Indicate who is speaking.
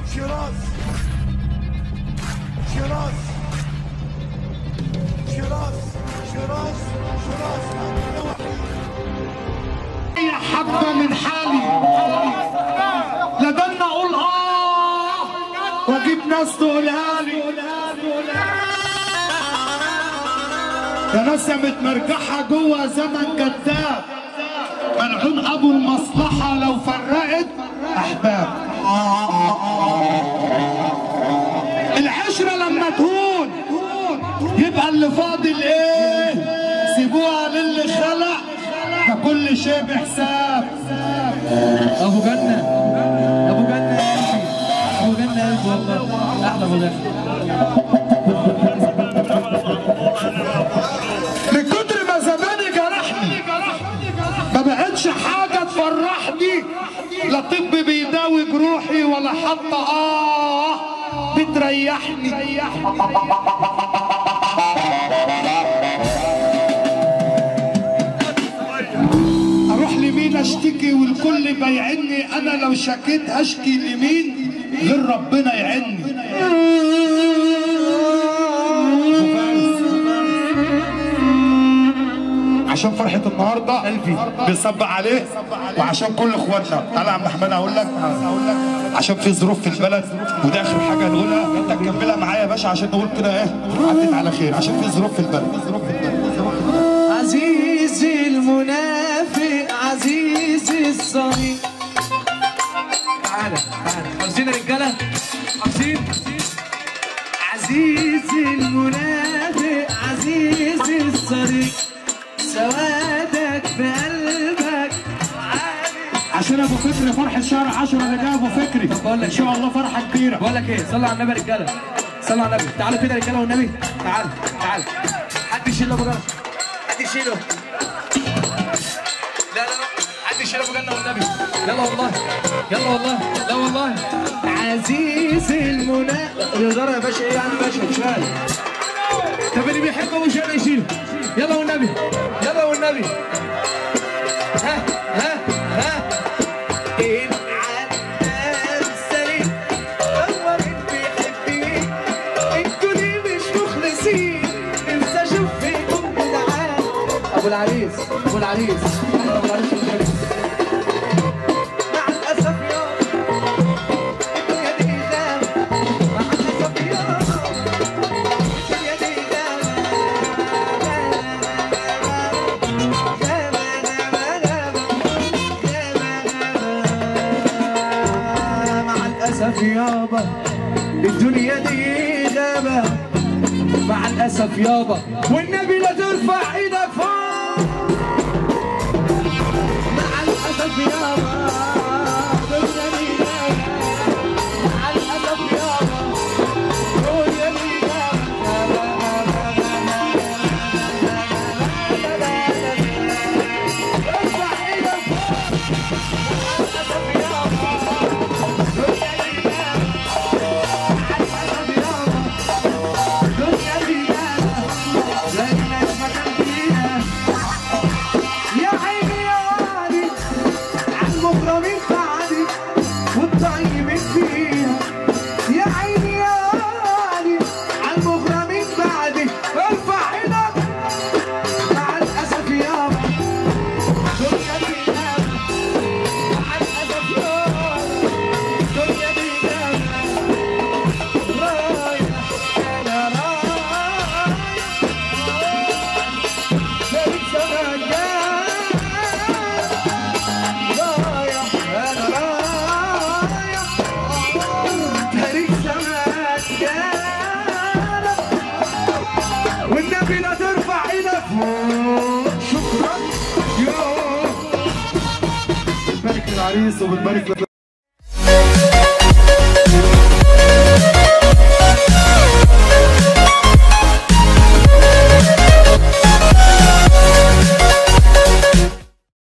Speaker 1: شراس شراس شراس شراس شراس
Speaker 2: يا حبة من حالي لدنا اقول اه واجيب ناس تقولها لي يا ناس يا متمرجحة جوه زمن كذاب ملعون ابو المصلحة لو فرقت احباب العشرة لما تهون يبقى اللي فاضل ايه سيبوها للي خلق ده كل شيء بحساب
Speaker 3: ابو جنة ابو جنة يا قلبي ابو جنة قلبي والله احلى ابو جنة
Speaker 2: من كتر ما زماني جرحني ما بقتش حاجة تفرحني لا طب بيداوي جروحي ولا حتى اه بتريحني اروح لمين اشتكي والكل بيعني انا لو شكيت هشكي لمين غير ربنا يعني عشان فرحة النهارده قلبي بيصب عليه وعشان كل اخواتنا تعالى يا عم احمد اقول لك عشان في ظروف في البلد وده اخر حاجه نقولها انت تكملها معايا يا باشا عشان نقول كده ايه عدت على خير عشان في ظروف في البلد ظروف في البلد
Speaker 3: عزيزي المنافق عزيزي الصديق تعالى تعالى عاوزين رجاله عاوزين عزيزي المنافق عزيزي الصديق سوادك في قلبك عالي
Speaker 2: عشان ابو فكري فرحه شهر 10 اللي جاي ابو فكري
Speaker 3: بقول لك
Speaker 2: ان شاء الله فرحه كبيره
Speaker 3: بقول لك ايه صلوا على النبي يا رجاله صلوا على النبي تعالوا كده يا رجاله والنبي تعالوا تعالوا حد يشيل ابو جنة حد يشيله لا لا لا حد يشيل ابو جنة والنبي يلا والله يلا والله لا والله عزيزي المنى رضا يا باشا ايه يعني باشا شال طب اللي بيحب ابو شال يشيله يلا والنبي يلا والنبي ها ها ها ابعد انساني هو اللي بيحبني انتوا ليه مش مخلصين انسى اشوف فيكم جدعان ابو العريس ابو العريس ابو العريس والنبي. مع الاسف يا الدنيا دي غابة. مع الاسف يا الدنيا دي مع الأسف يابا الدنيا دي غابة مع الأسف يابا والنبي لا ترفع ايدك فوق مع الأسف يابا الدنيا دي غابة مع الأسف يابا الدنيا دي غابة ارفع ايدك فوق يا عيني يا وادي عالمغرمين بعدي والطيبين فيها يا عيني يا وادي عالمغرمين بعدي ارفع ايدك مع الاسف يابا الدنيا دي غابة مع الاسف يابا الدنيا دي غابة رايح انا رايح شريك زمان رايح انا رايح شريك زمان والنبي لا ترفع ايدك فوق شكرا يوه
Speaker 2: بنبارك للعريس وبنبارك